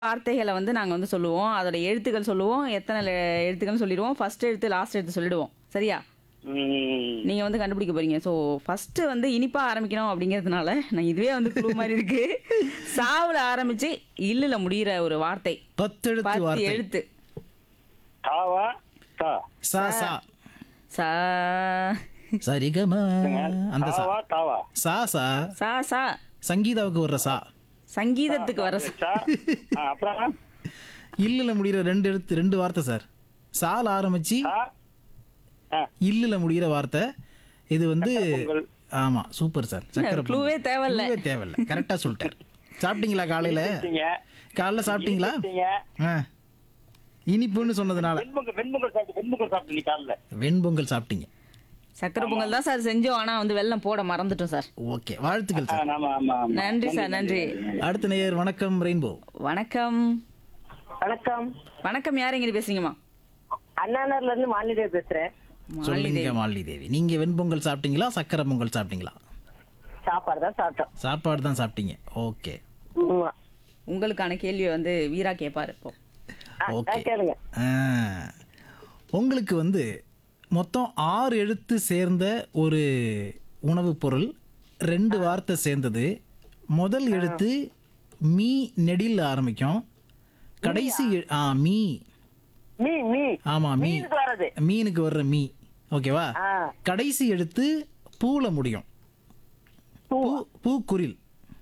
வார்த்தைகளை வந்து நாங்க வந்து சொல்லுவோம் அதோட எழுத்துக்கள் சொல்லுவோம் எத்தனை லெ- எழுத்துக்கள்னு சொல்லிடுவோம் ஃபர்ஸ்ட் எழுத்து லாஸ்ட் எழுத்து சொல்லிடுவோம் சரியா ம். நீங்க வந்து கண்டுபிடிக்க போறீங்க ஸோ ஃபர்ஸ்ட் வந்து இனிப்பா ஆரம்பிக்கணும் அப்படிங்கிறதுனால நான் இதுவே வந்து குழு மாதிரி இருக்கு சாவுல ஆரம்பிச்சு இல்லுல முடியிற ஒரு வார்த்தை பத்தெழுத்து பத்து வார்த்தை எழுத்து தாவா தா சா சா சா சரிகம அந்த சா தாவா தாவா சா சா சா சா சங்கீதாவுக்கு வர்ற சா சங்கீதத்துக்கு வர சா. சா ஆ, அப்புறம் இல்லுல முடிகிற ரெண்டு எழுத்து ரெண்டு வார்த்தை சார் சால ஆரம்பிச்சு சா ஆ, இல்லுல முடிகிற வார்த்தை இது வந்து பொங்கல். ஆமா சூப்பர் சார் சக்கரை க்ளூவே பொங்கல். தேவையில்ல. க்ளூவே தேவையில்ல கரெக்டா சொல்லிட்டார் சாப்பிட்டீங்களா காலையில இனிப்பிட்டீங்க. காலைல சாப்பிட்டீங்களா இனிப்பிட்டீங்க. ஆ. இனிப்புன்னு சொன்னதுனால வெண்பொங்கல் வெண்பொங்கல் சாப்பிட்டு வெண்பொங்கல் சாப்பிட்டு நீ காலைல வெண்பொங்கல் சாப்பிட்டீங்க சக்கரை பொங்கல் தான் சார் செஞ்சோம் ஆனா வந்து வெல்லம் போட மறந்துட்டோம் சார் ஓகே வாழ்த்துக்கள் ஆ, சார் ஆமா ஆமா ஆமா நன்றி சார் நன்றி அடுத்த நேயர் வணக்கம் ரெயின்போ வணக்கம் வணக்கம் வணக்கம் யார் எங்க பேசுறீங்கம்மா அண்ணாநகர்ல இருந்து மாலிதே பேசுறேன் சொல்லுங்க மாலினி தேவி நீங்க வெண்பொங்கல் சாப்பிட்டீங்களா சக்கரை பொங்கல் சாப்பிட்டீங்களா சாப்பாடு தான் சாப்பிட்டோம் சாப்பாடு தான் சாப்பிட்டீங்க ஓகே ஆமா. உங்களுக்கான கேள்வியை வந்து வீரா கேட்பாரு இப்போ ஆ, ஓகே ஆ, கேளுங்க ஆ. உங்களுக்கு வந்து மொத்தம் ஆறு எழுத்து சேர்ந்த ஒரு உணவுப் பொருள் ரெண்டு வார்த்தை சேர்ந்தது முதல் எழுத்து மீ நெடில் ஆரம்பிக்கும் கடைசி எ- ஆ மீ மீ மீ ஆமா மீ மீனுக்கு வர்றது மீனுக்கு வர்ற மீ ஓகேவா ஆ கடைசி எழுத்து பூல முடியும் பூ பூக்குரில்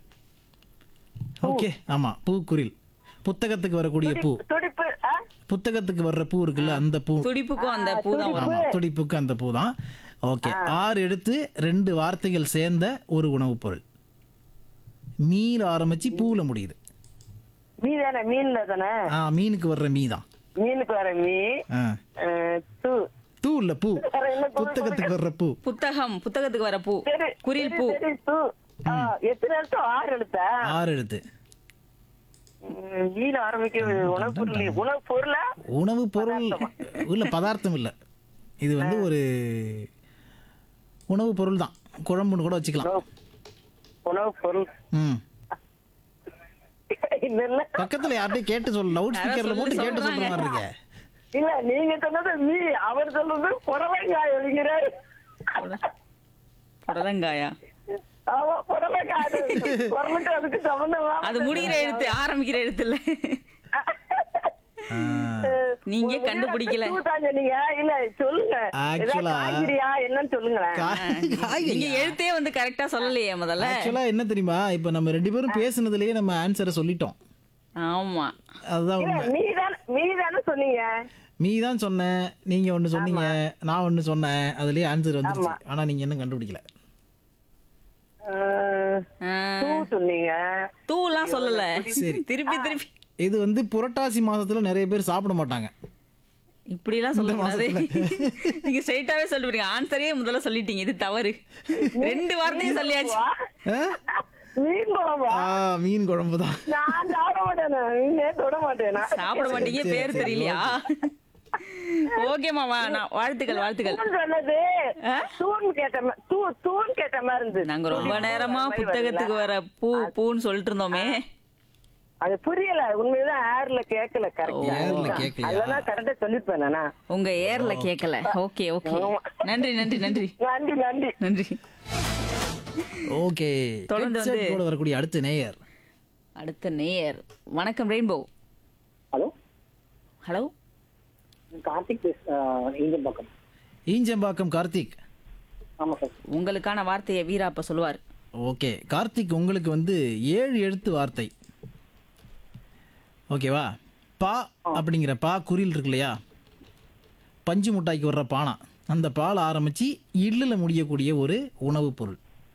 ஓகே ஆமா பூக்குரில் புத்தகத்துக்கு வரக்கூடிய பூ துடிப்பு ஆ? புத்தகத்துக்கு வர்ற பூ இருக்குல்ல அந்த பூ துடிப்புக்கும் அந்த பூ தான் வரும் ஆமா துடிப்புக்கு அந்த பூ தான் ஓகே ஆறு எடுத்து ரெண்டு வார்த்தைகள் சேர்ந்த ஒரு உணவுப் பொருள் மீன் ஆரம்பிச்சு பூல முடியுது மீ தானே மீன்ல தானே ஆ மீனுக்கு வர்ற மீ தான் மீனுக்கு வர மீ ஆ. அஹ், தூ தூ இல்ல பூ வேற என்ன பொருள் புத்தகத்துக்கு வர்ற பூ புத்தகம் புத்தகத்துக்கு வர பூ சரி குரில் பூ சரி, சரி, தூ ஆ, எத்தனை எழுத்தம் ஆறு எழுத்தா ஆறு எழுத்து ம், மீன் ஆரம்பிக்க உணவு பொருள் உணவு பொருளா உணவு பொருள் இல்ல பதார்த்தம் இல்ல இது வந்து ஒரு உணவு பொருள் தான் குழம்புன்னு கூட வச்சுக்கலாம் உணவு- உணவு பொருள் ம் இல்ல பக்கத்துல யார்கிட்டயும் கேட்டு சொல்ல லவுட் ஸ்பீக்கர்ல சொல்லு, போட்டு கேட்டு சொல்ற சொல்றாங்க. மாதிரி இருக்கே இல்ல நீங்க சொன்னது மீ அவர் சொல்றது புடலங்காய் எழுகிறார் புடலங்காயா ஆமா புடலங்காய் அது புடலங்காய் அதுக்கு சம்பந்தமா அது முடிகிற எழுத்து ஆரம்பிக்கிற எழுத்து இல்ல ஆ. நீங்க கண்டுபிடிக்கல நீங்க இல்ல சொல்லுங்க Actually- ஏதாவது காய்கறியா என்னன்னு சொல்லுங்களேன் நீங்க எழுத்தே வந்து கரெக்டா சொல்லலையே முதல்ல ஆக்சுவலா என்ன தெரியுமா இப்ப நம்ம ரெண்டு பேரும் பேசுனதுலயே நம்ம ஆன்சரை சொல்லிட்டோம் ஆமா அதுதான் இல்ல உண்மை நீ தானே நீ தானே சொன்னீங்க நீ தான் சொன்ன நீங்க ஒண்ணு சொன்னீங்க நான் ஒண்ணு சொன்னேன் அதுலயே ஆன்சர் வந்துருச்சு ஆனா நீங்க என்ன கண்டுபிடிக்கல அஹ், ஆ, பூ சொன்னீங்க தூலாம் சொல்லல சரி. திருப்பி திருப்பி இது வந்து புரட்டாசி மாசத்துல நிறைய பேர் சாப்பிட மாட்டாங்க இப்படி எல்லாம் சொல்ல கூடாது நீங்க ஸ்ட்ரைட்டாவே சொல்லிட்டு ஆன்சரே முதல்ல சொல்லிட்டீங்க இது தவறு ரெண்டு வார்த்தையும் சொல்லியாச்சு ஆ? மீன் குழம்பா ஆ, மீன் குழம்பு தான் நான் சாப்பிட மாட்டேன் மீனே தொட மாட்டேன் நான். சாப்பிட மாட்டீங்க சரி, பேர் சரி, தெரியலையா ஓகேமா நான் வாழ்த்துக்கள் வாழ்த்துக்கள் தூண் சொன்னது தூண் கேட்ட மா- தூ தூண் கேட்ட மாதிரி இருந்தது நாங்க ரொம்ப நேரமா புத்தகத்துக்கு வர பூ பூன்னு சொல்லிட்டு இருந்தோமே அது புரியல உண்மையிதான் ஏர்ல கேட்கல கரெக்டா ஏர்ல கேட்கலையா? அதெல்லாம் கரெக்டா சொல்லிருப்பேன் நானா உங்க ஏர்ல கேட்கல ஓகே ஓகே நன்றி நன்றி நன்றி நன்றி நன்றி நன்றி ஓகே தொடர்ந்து வந்து- கூட வரக்கூடிய அடுத்த நேயர் அடுத்த நேயர் வணக்கம் ரெயின்போ ஹலோ ஹலோ கார்த்திக் இங்க பக்கம் ஈஞ்சம்பாக்கம் கார்த்திக் ஆமா சார் உங்களுக்கான வார்த்தையை வீரா அப்ப சொல்லுவார் ஓகே கார்த்திக் உங்களுக்கு வந்து ஏழு எழுத்து வார்த்தை ஓகேவா பா அப்படிங்கிற பா குறில் இருக்கு இல்லையா பஞ்சு மிட்டாய்க்கு வர்ற பானா அந்த பால் ஆரம்பிச்சு இல்லுல முடியக்கூடிய ஒரு உணவுப் பொருள்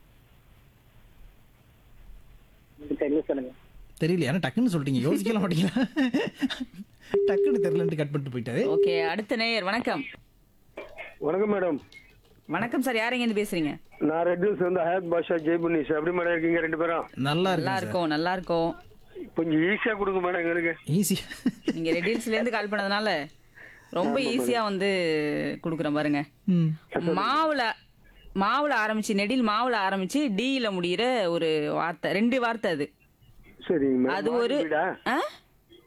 தெரியல சொல்லுங்க தெரியல ஏன்னா டக்குன்னு சொல்லிட்டீங்க யோசிக்கலாம் மாட்டீங்களா டக்குன்னு தெரியலன்ட்டு கட் பண்ணிட்டு போயிட்டாரு ஓகே அடுத்த நேயர் வணக்கம் வணக்கம் மேடம் வணக்கம் சார் யார் எங்க இருந்து பேசுறீங்க நான் ரெட் ஹில்ஸ் வந்து ஹயத் பாஷா ஜெய்புனிஸ் எப்படி மேடம் இருக்கீங்க ரெண்டு பேரும் நல்லா நல்லா இருக்கு இருக்கும் நல்லா இருக்கும் கொஞ்சம் ஈஸியா கொடுங்க மேடம் எங்களுக்கு ஈஸி நீங்க ரெடில்ஸ்ல இருந்து கால் பண்ணதுனால ரொம்ப ஈஸியா வந்து குடுக்குறேன் பாருங்க ம் மாவுல மாவுல ஆரம்பிச்சு நெடில் மாவுல ஆரம்பிச்சு டீல முடியிற ஒரு வார்த்தை ரெண்டு வார்த்தை அது சரிங்க அது ஒரு வீடா ஆ?